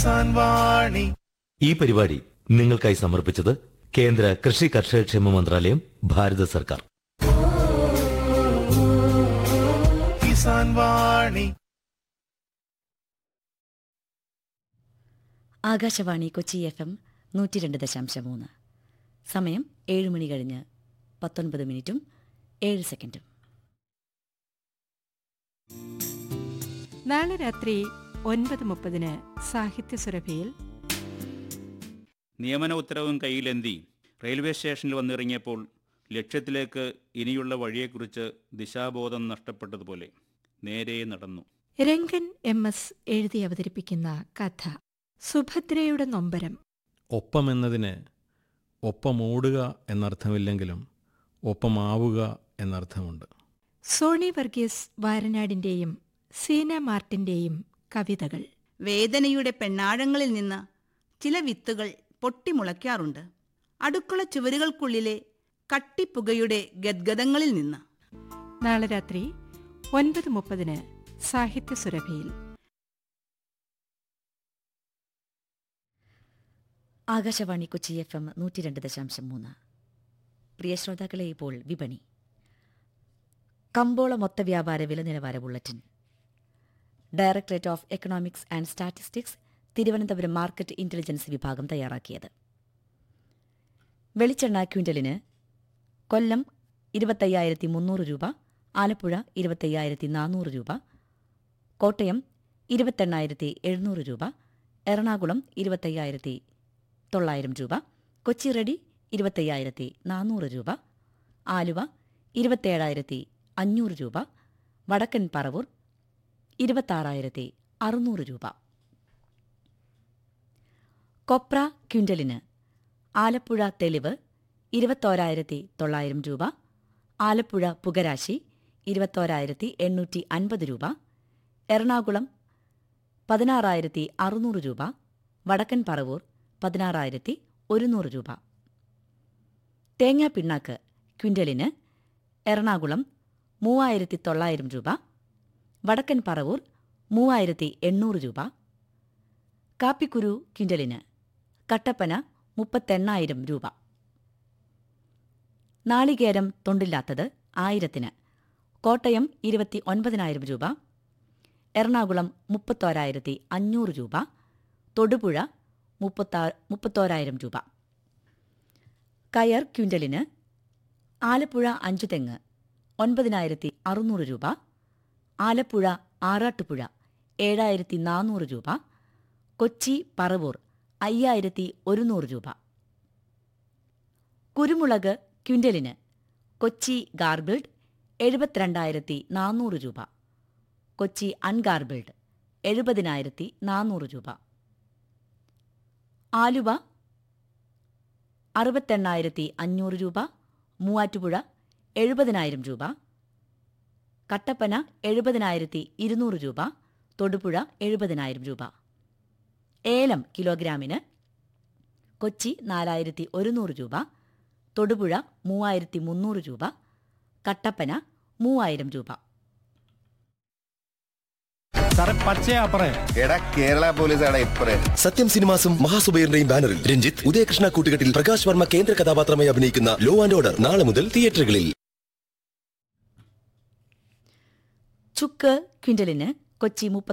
കിസാൻ വാണി ഈ പരിപാടി നിങ്ങൾക്കായി സമർപ്പിച്ചത് കേന്ദ്ര കൃഷി കർഷകക്ഷേമ മന്ത്രാലയം ഭാരത സർക്കാർ കിസാൻ വാണി ആകാശവാണി കൊച്ചി എഫ് എം നൂറ്റി രണ്ട് ദശാംശം മൂന്ന് സമയം ഏഴ് മണി കഴിഞ്ഞ് പത്തൊൻപത് മിനിറ്റും ഏഴ് സെക്കൻഡും നാളെ രാത്രി ഒൻപത് മുപ്പതിന് സാഹിത്യ സുരഭിയിൽ നിയമന ഉത്തരവും കയ്യിലെന്തി റെയിൽവേ സ്റ്റേഷനിൽ വന്നിറങ്ങിയപ്പോൾ ലക്ഷ്യത്തിലേക്ക് ഇനിയുള്ള വഴിയെക്കുറിച്ച് ദിശാബോധം നഷ്ടപ്പെട്ടതുപോലെ നേരെ നടന്നു രംഗൻ എം എസ് എഴുതി അവതരിപ്പിക്കുന്ന കഥ സുഭദ്രയുടെ നൊമ്പരം ഒപ്പമെന്നതിന് ഒപ്പമോടുക എന്നർത്ഥമില്ലെങ്കിലും ഒപ്പമാവുക എന്നർത്ഥമുണ്ട് സോണി വർഗീസ് വാരനാടിന്റെയും സീന മാർട്ടിന്റെയും കവിതകൾ വേദനയുടെ പെണ്ണാഴങ്ങളിൽ നിന്ന് ചില വിത്തുകൾ പൊട്ടിമുളയ്ക്കാറുണ്ട് അടുക്കള ചുവരുകൾക്കുള്ളിലെ കട്ടിപ്പുകയുടെ ഗദ്ഗതങ്ങളിൽ നിന്ന് നാളെ രാത്രി ഒൻപത് മുപ്പതിന് സാഹിത്യ സുരഭിയിൽ ആകാശവാണി കൊച്ചി എഫ് എം നൂറ്റി രണ്ട് ദശാംശം മൂന്ന് പ്രിയ ശ്രോതാക്കളെ ഇപ്പോൾ വിപണി കമ്പോള മൊത്ത വ്യാപാര വില നിലവാര bulletin directorate of economics and statistics Thiruvananthapuram market intelligence വിഭാഗം തയ്യാറാക്കിയത് വെളിച്ചെണ്ണ ക്വിൻ്റലിന് കൊല്ലം ഇരുപത്തയ്യായിരത്തി മുന്നൂറ് രൂപ ആലപ്പുഴ ഇരുപത്തയ്യായിരത്തി നാനൂറ് രൂപ കോട്ടയം ഇരുപത്തെണ്ണായിരത്തി എഴുന്നൂറ് രൂപ എറണാകുളം ഇരുപത്തയ്യായിരത്തി തൊള്ളായിരം രൂപ കൊച്ചി റെഡി ഇരുപത്തയ്യായിരത്തി നാനൂറ് രൂപ ആലുവ ഇരുപത്തേഴായിരത്തി അഞ്ഞൂറ് രൂപ വടക്കൻ പറവൂർ ഇരുപത്താറായിരത്തി അറുന്നൂറ് രൂപ കൊപ്ര ക്വിൻ്റലിന് ആലപ്പുഴ തെളിവ് ഇരുപത്തോരായിരത്തി തൊള്ളായിരം രൂപ ആലപ്പുഴ പുകരാശി ഇരുപത്തോരായിരത്തി എണ്ണൂറ്റി അൻപത് രൂപ എറണാകുളം പതിനാറായിരത്തി അറുന്നൂറ് രൂപ വടക്കൻ പറവൂർ പതിനാറായിരത്തി ഒരുന്നൂറ് രൂപ തേങ്ങാ പിണ്ണാക്ക് ക്വിൻ്റലിന് എറണാകുളം മൂവായിരത്തി തൊള്ളായിരം രൂപ വടക്കൻ പറവൂർ മൂവായിരത്തി എണ്ണൂറ് രൂപ കാപ്പിക്കുരു ക്വിൻ്റലിന് കട്ടപ്പന മുപ്പത്തെണ്ണായിരം രൂപ നാളികേരം തൊണ്ടില്ലാത്തത് ആയിരത്തിന് കോട്ടയം ഇരുപത്തി ഒൻപതിനായിരം രൂപ എറണാകുളം മുപ്പത്തോരായിരത്തി അഞ്ഞൂറ് രൂപ തൊടുപുഴ മുപ്പത്താ മുപ്പത്തോരായിരം രൂപ കയർ ക്വിൻ്റലിന് ആലപ്പുഴ അഞ്ചു തെങ്ങ് ഒൻപതിനായിരത്തി അറുന്നൂറ് രൂപ ആലപ്പുഴ ആറാട്ടുപുഴ ഏഴായിരത്തി നാനൂറ് രൂപ കൊച്ചി പറവൂർ അയ്യായിരത്തി ഒരുന്നൂറ് രൂപ കുരുമുളക് ക്വിൻ്റലിന് കൊച്ചി ഗാർബിൾഡ് എഴുപത്തിരണ്ടായിരത്തി നാനൂറ് രൂപ കൊച്ചി അൺഗാർബിൾഡ് എഴുപതിനായിരത്തി നാനൂറ് രൂപ ആലുവ അറുപത്തെണ്ണായിരത്തി അഞ്ഞൂറ് രൂപ മൂവാറ്റുപുഴ എഴുപതിനായിരം രൂപ കട്ടപ്പന എഴുപതിനായിരത്തി ഇരുന്നൂറ് രൂപ തൊടുപുഴ എഴുപതിനായിരം രൂപ ഏലം കിലോഗ്രാമിന് കൊച്ചി നാലായിരത്തി ഒരുന്നൂറ് രൂപ തൊടുപുഴ മൂവായിരത്തി മുന്നൂറ് രൂപ കട്ടപ്പന മൂവായിരം രൂപ സാറേ പച്ചയാ പറയ എടാ കേരള പോലീസാണ് ഇപ്പറേ സത്യം സിനിമാസും മഹാസുബൈറിന്റെയും ബാനറിൽ രഞ്ജിത്ത് ഉദയകൃഷ്ണ കൂട്ടുകെട്ടിൽ പ്രകാശ് വർമ്മ കേന്ദ്ര കഥാപാത്രമായി അഭിനയിക്കുന്ന ലോ ആൻഡ് ഓർഡർ നാളെ മുതൽ തിയേറ്ററുകളിൽ ചുക്ക് ക്വിൻ്റലിന് കൊച്ചി മുപ്പത്തി